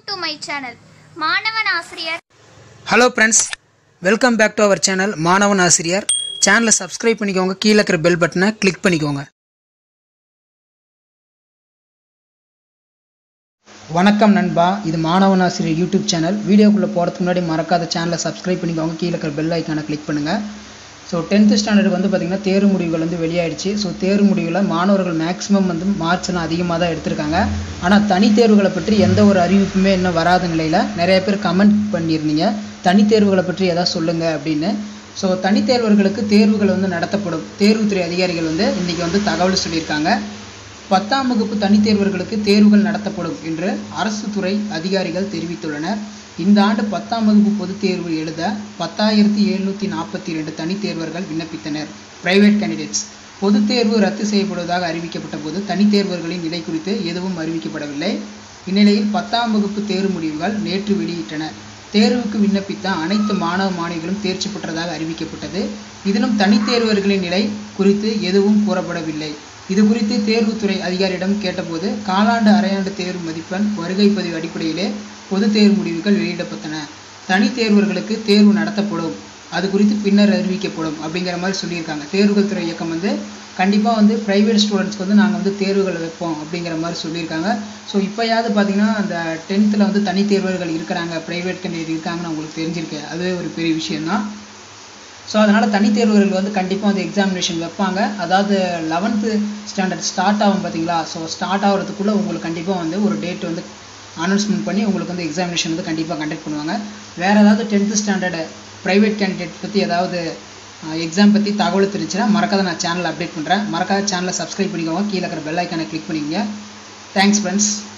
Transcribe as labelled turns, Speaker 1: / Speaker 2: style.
Speaker 1: to my channel மாணவன் ஆசிரியர்
Speaker 2: hello friends welcome back to our channel மாணவன் ஆசிரியர் சேனலை சப்ஸ்கிரைப் பண்ணிக்கோங்க கீழே இருக்கிற பெல் பட்டனை கிளிக் பண்ணிக்கோங்க வணக்கம் நண்பா இது மாணவன் ஆசிரியர் யூடியூப் சேனல் வீடியோக்குள்ளே போகிறதுக்கு முன்னாடி மறக்காத சேனலை சப்ஸ்கிரைப் பண்ணிக்கோங்க கீழே இருக்கிற பெல் ஐக்கானை கிளிக் பண்ணுங்கள் ஸோ டென்த்து ஸ்டாண்டர்டுக்கு வந்து பார்த்திங்கன்னா தேர்வு முடிவுகள் வந்து வெளியாயிடுச்சு ஸோ தேர்வு முடிவுகளை மாணவர்கள் மேக்ஸிமம் வந்து மார்க்ஸ்லாம் அதிகமாக தான் எடுத்திருக்காங்க ஆனால் தனித் தேர்வுகளை பற்றி எந்த ஒரு அறிவிப்புமே இன்னும் வராத நிலையில் நிறைய பேர் கமெண்ட் பண்ணியிருந்தீங்க தனித் தேர்வுகளை பற்றி எதாவது சொல்லுங்கள் அப்படின்னு ஸோ தனித் தேர்வர்களுக்கு தேர்வுகள் வந்து நடத்தப்படும் தேர்வுத்துறை அதிகாரிகள் வந்து இன்றைக்கி வந்து தகவல் சொல்லியிருக்காங்க பத்தாம் வகுப்பு தனித் தேர்வர்களுக்கு தேர்வுகள் நடத்தப்படும் என்று அரசு துறை அதிகாரிகள் தெரிவித்துள்ளனர் இந்த ஆண்டு பத்தாம் வகுப்பு பொதுத் தேர்வு எழுத பத்தாயிரத்தி எழுநூற்றி நாற்பத்தி ரெண்டு தனித் தேர்வர்கள் விண்ணப்பித்தனர் பிரைவேட் கேண்டிடேட்ஸ் பொதுத் தேர்வு ரத்து செய்யப்படுவதாக அறிவிக்கப்பட்ட போது தனித் தேர்வர்களின் நிலை குறித்து எதுவும் அறிவிக்கப்படவில்லை இந்நிலையில் பத்தாம் வகுப்பு தேர்வு முடிவுகள் நேற்று வெளியிட்டன தேர்வுக்கு விண்ணப்பித்த அனைத்து மாணவ மாணவிகளும் தேர்ச்சி பெற்றதாக அறிவிக்கப்பட்டது இதிலும் தனித் தேர்வர்களின் நிலை குறித்து எதுவும் கூறப்படவில்லை இது குறித்து தேர்வுத்துறை அதிகாரியிடம் கேட்டபோது காலாண்டு அரையாண்டு தேர்வு மதிப்பெண் வருகை பதிவு அடிப்படையிலே பொதுத் தேர்வு முடிவுகள் வெளியிடப்பட்டன தனி தேர்வர்களுக்கு தேர்வு நடத்தப்படும் அது குறித்து பின்னர் அறிவிக்கப்படும் அப்படிங்கிற மாதிரி சொல்லியிருக்காங்க தேர்வுகள் துறை இயக்கம் வந்து கண்டிப்பாக வந்து ப்ரைவேட் ஸ்டூடெண்ட்ஸ்க்கு வந்து நாங்கள் வந்து தேர்வுகள் வைப்போம் அப்படிங்கிற மாதிரி சொல்லியிருக்காங்க ஸோ இப்போயாவது பார்த்தீங்கன்னா அந்த டென்த்தில் வந்து தனி தேர்வர்கள் இருக்கிறாங்க ப்ரைவேட் கேண்டிடேட் இருக்காங்கன்னு உங்களுக்கு தெரிஞ்சிருக்கு அதுவே ஒரு பெரிய விஷயம்தான் ஸோ அதனால் தனித் தேர்வுகள் வந்து கண்டிப்பாக வந்து எக்ஸாமினேஷன் வைப்பாங்க அதாவது லெவன்த்து ஸ்டாண்டர்ட் ஸ்டார்ட் ஆகும் பார்த்தீங்களா ஸோ ஸ்டார்ட் ஆகிறதுக்குள்ளே உங்களுக்கு கண்டிப்பாக வந்து ஒரு டேட் வந்து அனௌன்ஸ்மெண்ட் பண்ணி உங்களுக்கு வந்து எக்ஸாமினேஷன் வந்து கண்டிப்பாக கண்டக்ட் பண்ணுவாங்க வேறு ஏதாவது டென்த்து ஸ்டாண்டர்டு ப்ரைவேட் கேண்டிடேட் பற்றி ஏதாவது எக்ஸாம் பற்றி தகவல் தெரிஞ்சுன்னா மறக்காத நான் சேனலை அப்டேட் பண்ணுறேன் மறக்காத சேனலை சப்ஸ்கிரைப் பண்ணிக்கோங்க கீழே இருக்கிற பெல் ஐக்கானை கிளிக் பண்ணிக்கோங்க தேங்க்ஸ் ஃப்ரெண்ட்ஸ்